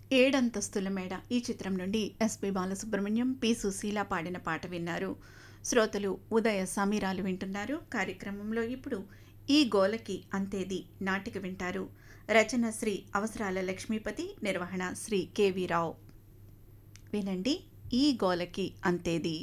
ఏడంతస్తుల మేడ ఈ చిత్రం నుండి ఎస్పి బాలసుబ్రహ్మణ్యం పి సుశీల పాడిన పాట విన్నారు శ్రోతలు ఉదయ సమీరాలు వింటున్నారు కార్యక్రమంలో ఇప్పుడు ఈ గోలకి అంతేది నాటిక వింటారు రచన శ్రీ అవసరాల లక్ష్మీపతి నిర్వహణ శ్రీ కెవి రావు వినండి ఈ గోలకి అంతేది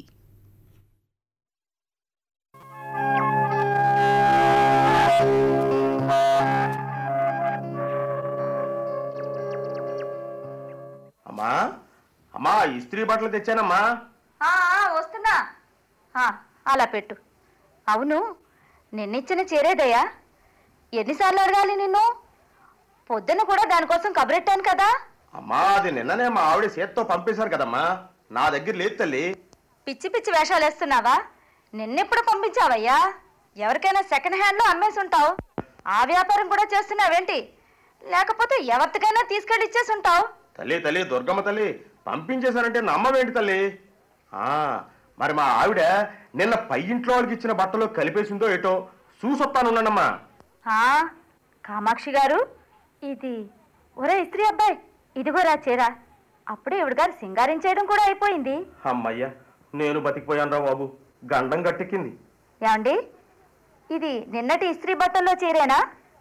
అమ్మా అమ్మా ఇస్త్రీ బట్టలు తెచ్చానమ్మా ఆ, ఆ, వస్తున్నా ఆ, అలా పెట్టు అవును నిన్నిచ్చిన చీరేదయ్యా ఎన్నిసార్లు అడగాలి నిన్ను పొద్దున కూడా దానికోసం కబరెట్టాను కదా అమ్మా అది నిన్ననే మా ఆవిడ చేత్తో పంపేశారు కదమ్మా నా దగ్గర లేదు తల్లి పిచ్చి పిచ్చి వేషాలు వేస్తున్నావా నిన్నెప్పుడు పంపించావయ్యా ఎవరికైనా సెకండ్ హ్యాండ్లో అమ్మేసి ఉంటావు ఆ వ్యాపారం కూడా చేస్తున్నావేంటి లేకపోతే ఎవరికైనా తీసుకెళ్ళి ఇచ్చేసి ఉంటావు తల్లి తల్లి దుర్గమ్మ తల్లి పంపించేశారంటే నమ్మవేంటి తల్లి ఆ మరి మా ఆవిడ నిన్న పై ఇంట్లో వాళ్ళకి ఇచ్చిన బట్టలు కలిపేసిందో ఏటో చూసొత్తానున్నానమ్మా ఆ, కామాక్షి గారు ఇది ఒరే ఇస్త్రీ అబ్బాయి ఇదిగోరా చీర అప్పుడే ఇవిడ గారు సింగారించేయడం కూడా అయిపోయింది అమ్మయ్య నేను బతికిపోయాను రా బాబు గండం గట్టెక్కింది ఏమండి ఇది నిన్నటి ఇస్త్రీ బట్టల్లో చీరేనా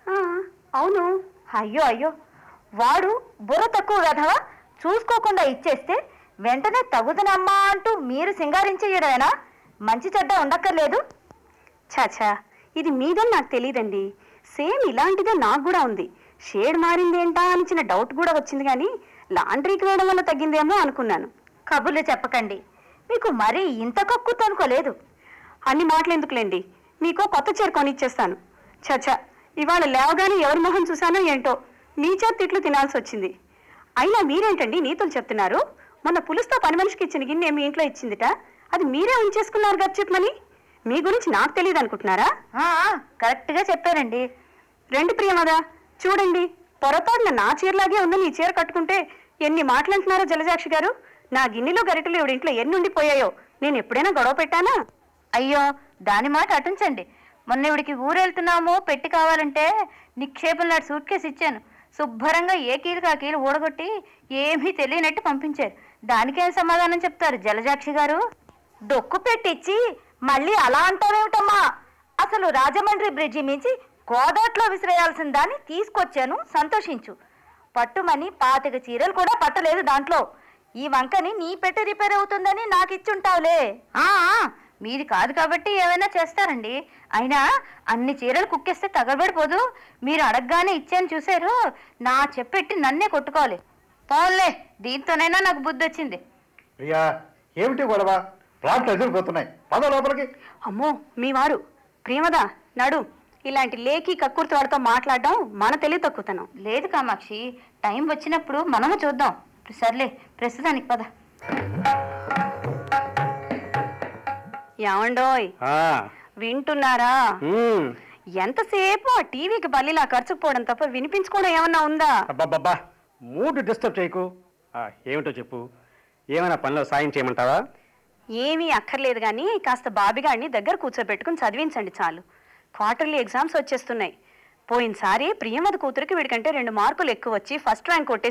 అవును అయ్యో అయ్యో వాడు బుర్ర తక్కువ కదవా చూసుకోకుండా ఇచ్చేస్తే వెంటనే తగుదనమ్మా అంటూ మీరు సింగారించేయడమేనా మంచి చెడ్డ ఉండక్కర్లేదు చాచా ఇది మీదని నాకు తెలియదండి సేమ్ ఇలాంటిదే నాకు కూడా ఉంది షేడ్ మారింది ఏంటా అని చిన్న డౌట్ కూడా వచ్చింది కానీ లాండ్రీకి వేయడం వల్ల తగ్గిందేమో అనుకున్నాను కబుర్లు చెప్పకండి మీకు మరీ ఇంత కక్కుతు అనుకోలేదు అన్ని మాటలు ఎందుకులేండి మీకో కొత్త చీర కొనిచ్చేస్తాను చచ్చా ఇవాళ లేవగానే ఎవరి మొహం చూశానో ఏంటో మీ చేతి తిట్లు తినాల్సి వచ్చింది అయినా మీరేంటండి నీతులు చెప్తున్నారు మొన్న పులుస్తో పని మనిషికి ఇచ్చిన గిన్నె మీ ఇంట్లో ఇచ్చిందిట అది మీరే ఉంచేసుకున్నారు గచ్చుట్మని మీ గురించి నాకు తెలియదు అనుకుంటున్నారా ఆ, ఆ, కరెక్ట్గా చెప్పారండి రండి ప్రియమదా చూడండి పొరపాటున నా చీరలాగే ఉన్న నీ చీర కట్టుకుంటే ఎన్ని మాటలు అంటున్నారో జలజాక్షి గారు నా గిన్నెలు గరిటెలు ఇవిడింట్లో ఎన్ని ఉండిపోయాయో నేను ఎప్పుడైనా గొడవ పెట్టానా అయ్యో దాని మాట అటుంచండి మొన్న ఇవిడికి ఊరెళ్తున్నాము పెట్టి కావాలంటే నిక్షేపం నాటి సూట్ కేసు ఇచ్చాను శుభ్రంగా ఏ కీలుకి ఆ కీలు ఊడగొట్టి ఏమీ తెలియనట్టు పంపించారు దానికేం సమాధానం చెప్తారు జలజాక్షి గారు డొక్కు పెట్టిచ్చి మళ్ళీ అలా అంటావేమిటమ్మా అసలు రాజమండ్రి బ్రిడ్జి మించి గోదాట్లో విసిరేయాల్సిన దాన్ని తీసుకొచ్చాను సంతోషించు పట్టుమని పాతిక చీరలు కూడా పట్టలేదు దాంట్లో ఈ వంకని నీ పెట్టె రిపేర్ అవుతుందని నాకు ఇచ్చుంటావులే ఆ, ఆ, మీది కాదు కాబట్టి ఏమైనా చేస్తారండి అయినా అన్ని చీరలు కుక్కేస్తే తగలబడిపోదు మీరు అడగగానే ఇచ్చాను చూశారు నా చెప్పెట్టి నన్నే కొట్టుకోవాలి పోన్లే దీంతోనైనా నాకు బుద్ధి వచ్చింది ప్రియా ఏమిటి గొడవ ప్లాట్లు ఎదురుపోతున్నాయి పద లోపలికి అమ్మో మీ వారు ప్రియమదా నడు ఇలాంటి లేఖి కక్కుర్తి వాడితో మాట్లాడడం మన తెలివి తక్కువతనం లేదు కామాక్షి టైం వచ్చినప్పుడు మనము చూద్దాం సర్లే ప్రస్తుతానికి పద ఏమండోయ్ ఆ, వింటున్నారా ఉమ్, ఎంతసేపు ఆ టీవీకి బల్లిలా ఖర్చుకుపోవడం తప్ప వినిపించుకోవడం ఏమన్నా ఉందా అబ్బబ్బబ్బా మూడు డిస్టర్బ్ చేయకు ఆ, ఏమిటో చెప్పు ఏమైనా పనిలో సాయం చేయమంటావా ఏమీ అక్కర్లేదు కానీ కాస్త బాబిగాడిని దగ్గర కూర్చోబెట్టుకుని చదివించండి చాలు క్వార్టర్లీ ఎగ్జామ్స్ వచ్చేస్తున్నాయి పోయినసారి ప్రియమద కూతురికి వీడికంటే రెండు మార్కులు ఎక్కువ వచ్చి ఫస్ట్ ర్యాంక్ కొట్టేసి